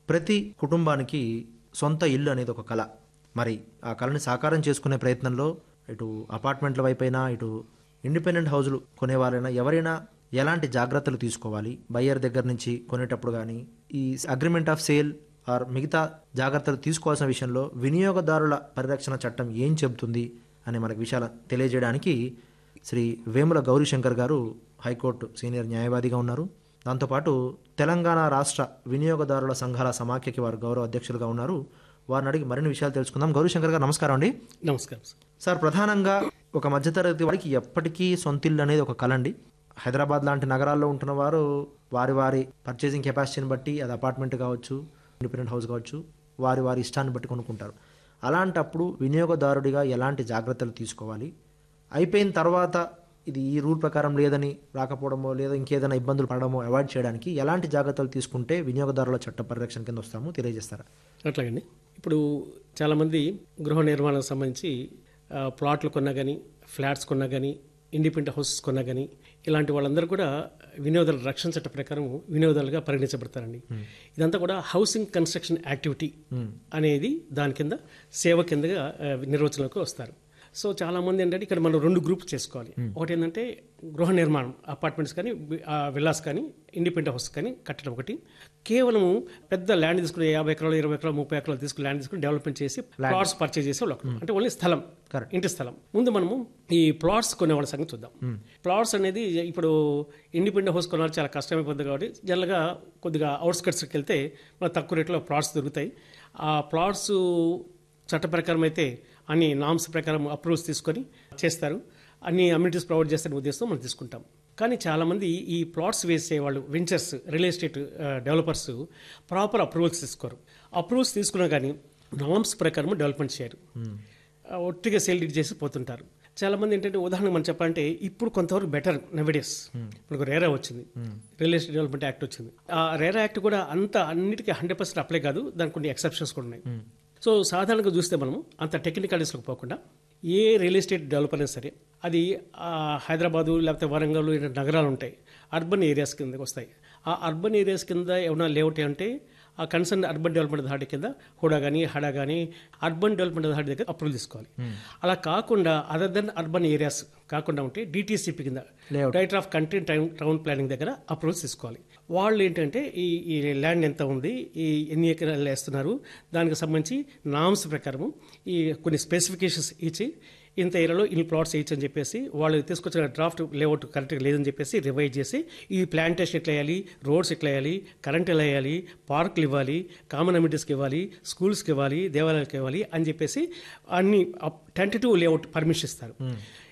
ప్రతి కుటుంబానికి సొంత ఇల్లు అనేది ఒక కళ మరి ఆ కళని సాకారం చేసుకునే ప్రయత్నంలో ఇటు అపార్ట్మెంట్ల వైపైనా ఇటు ఇండిపెండెంట్ హౌజులు కొనేవారైనా ఎవరైనా ఎలాంటి జాగ్రత్తలు తీసుకోవాలి బయ్యర్ దగ్గర నుంచి కొనేటప్పుడు కానీ ఈ అగ్రిమెంట్ ఆఫ్ సేల్ ఆర్ మిగతా జాగ్రత్తలు తీసుకోవాల్సిన విషయంలో వినియోగదారుల పరిరక్షణ చట్టం ఏం చెబుతుంది అనే మనకు విషయాలు తెలియజేయడానికి శ్రీ వేముల గౌరీశంకర్ గారు హైకోర్టు సీనియర్ న్యాయవాదిగా ఉన్నారు దాంతోపాటు తెలంగాణ రాష్ట్ర వినియోగదారుల సంఘాల సమాఖ్యకి వారు గౌరవ అధ్యక్షులుగా ఉన్నారు వారిని అడిగి మరిన్ని విషయాలు తెలుసుకుందాం గౌరీశంకర్ గారు నమస్కారం అండి నమస్కారం సార్ సార్ ప్రధానంగా ఒక మధ్యతరగతి వారికి ఎప్పటికీ సొంతిల్లు అనేది ఒక కళ అండి హైదరాబాద్ లాంటి నగరాల్లో ఉంటున్న వారు వారి వారి పర్చేసింగ్ కెపాసిటీని బట్టి అది అపార్ట్మెంట్ కావచ్చు ఇండిపెండెంట్ హౌస్ కావచ్చు వారి వారి ఇష్టాన్ని బట్టి కొనుక్కుంటారు అలాంటప్పుడు వినియోగదారుడిగా ఎలాంటి జాగ్రత్తలు తీసుకోవాలి అయిపోయిన తర్వాత ఇది ఈ రూల్ ప్రకారం లేదని రాకపోవడమో లేదా ఇంకేదైనా ఇబ్బందులు పడడమో అవాయిడ్ చేయడానికి ఎలాంటి జాగ్రత్తలు తీసుకుంటే వినియోగదారుల చట్ట పరిరక్షణ కింద వస్తామో తెలియజేస్తారా అట్లాగండి ఇప్పుడు చాలామంది గృహ నిర్మాణానికి సంబంధించి ఆ, ప్లాట్లు కొన్నా కానీ ఫ్లాట్స్ కొన్నా కానీ ఇండిపెండెంట్ హౌసెస్ కొన్నా కానీ ఇలాంటి వాళ్ళందరూ కూడా వినియోగదారుల రక్షణ చట్ట ప్రకారం వినియోగదారులుగా పరిగణించబడతారండి ఇదంతా కూడా హౌసింగ్ కన్స్ట్రక్షన్ యాక్టివిటీ అనేది దాని కింద సేవ కిందగా ఆ, నిర్వచనంలోకి వస్తారు సో చాలా మంది ఏంటంటే ఇక్కడ మనం రెండు గ్రూప్స్ చేసుకోవాలి ఒకటి ఏంటంటే గృహ నిర్మాణం అపార్ట్మెంట్స్ కానీ విల్లాస్ కానీ ఇండిపెండెంట్ హౌస్ కానీ కట్టడం ఒకటి కేవలం పెద్ద ల్యాండ్ తీసుకుని యాభై ఎకరాలు ఇరవై ఎకరాలు ముప్పై ఎకరాలు తీసుకుని ల్యాండ్ తీసుకుని డెవలప్మెంట్ చేసి ప్లాట్స్ పర్చేజ్ చేసే వాళ్ళు ఒకరు. అంటే ఓన్లీ స్థలం ఇంటి స్థలం ముందు మనము ఈ ప్లాట్స్ కొనే వాళ్ళ సంగతి చూద్దాం ప్లాట్స్ అనేది ఇప్పుడు ఇండిపెండెంట్ హౌస్ కొనాలి చాలా కష్టమైపోతుంది కాబట్టి జనరల్గా కొద్దిగా అవుట్స్కట్స్కి వెళ్తే మన తక్కువ రేట్లో ప్లాట్స్ దొరుకుతాయి ఆ ప్లాట్స్ చట్ట ప్రకారం అయితే అన్ని నామ్స్ ప్రకారం అప్రూవ్స్ తీసుకొని చేస్తారు అన్ని అమ్యూనిటీస్ ప్రొవైడ్ చేస్తున్న ఉద్దేశంతో మనం తీసుకుంటాం కానీ చాలామంది ఈ ప్లాట్స్ వేసే వాళ్ళు ventures real estate developers proper approvals తీసుకోరు అప్రూవల్స్ తీసుకున్నా కానీ నామ్స్ ప్రకారం డెవలప్మెంట్ చేయరు ఆ, ఒట్టిగా సేల్ డీడ్ చేసి పోతుంటారు చాలా మంది ఏంటంటే ఉదాహరణ మనం చెప్పాలంటే ఇప్పుడు కొంతవరకు బెటర్ నెవడేస్ ఇప్పుడు రేరా వచ్చింది రియల్ ఎస్టేట్ డెవలప్మెంట్ యాక్ట్ వచ్చింది ఆ రేరా యాక్ట్ కూడా అంత అన్నిటికీ హండ్రెడ్ పర్సెంట్ అప్లై కాదు దానికి కొన్ని ఎక్సెప్షన్స్ కూడా ఉన్నాయి సో సాధారణంగా చూస్తే మనము అంత టెక్నికాలిటీస్లోకి పోకుండా ఏ రియల్ ఎస్టేట్ డెవలపర్ అయినా సరే అది ఆ, హైదరాబాదు లేకపోతే వరంగల్ ఇలాంటి నగరాలు ఉంటాయి అర్బన్ ఏరియాస్ కిందకి వస్తాయి ఆ అర్బన్ ఏరియాస్ కింద ఏమైనా లేఅవుట్ అంటే ఆ కన్సర్న్ అర్బన్ డెవలప్మెంట్ అథారిటీ కింద హుడా కానీ హడా కానీ అర్బన్ డెవలప్మెంట్ అథారిటీ దగ్గర అప్రూవల్ తీసుకోవాలి అలా కాకుండా అదర్ దెన్ అర్బన్ ఏరియాస్ కాకుండా ఉంటే డిటీసీపీ కింద director of country town town planning దగ్గర అప్రూవల్స్ తీసుకోవాలి వాళ్ళు ఏంటంటే ఈ ఈ ల్యాండ్ ఎంత ఉంది ఈ ఎన్ని ఎకరాలు వేస్తున్నారు దానికి సంబంధించి నామ్స్ ప్రకారము ఈ కొన్ని స్పెసిఫికేషన్స్ ఇచ్చి ఇంత ఏరియాలో ఇన్ని ప్లాట్స్ వేయచ్చు అని చెప్పేసి వాళ్ళు తీసుకొచ్చిన డ్రాఫ్ట్ లేఅవుట్ కరెక్ట్గా లేదని చెప్పేసి రివైజ్ చేసి ఈ ప్లాంటేషన్ ఎట్లా వేయాలి రోడ్స్ ఎట్లా వేయాలి కరెంట్ ఎలా వేయాలి పార్కులు ఇవ్వాలి కామన్ అమ్యూనిటీస్కి ఇవ్వాలి స్కూల్స్కి ఇవ్వాలి దేవాలయాలకు ఇవ్వాలి అని చెప్పేసి అన్ని టెంటటివ్ లేఅవుట్ పర్మిషన్ ఇస్తారు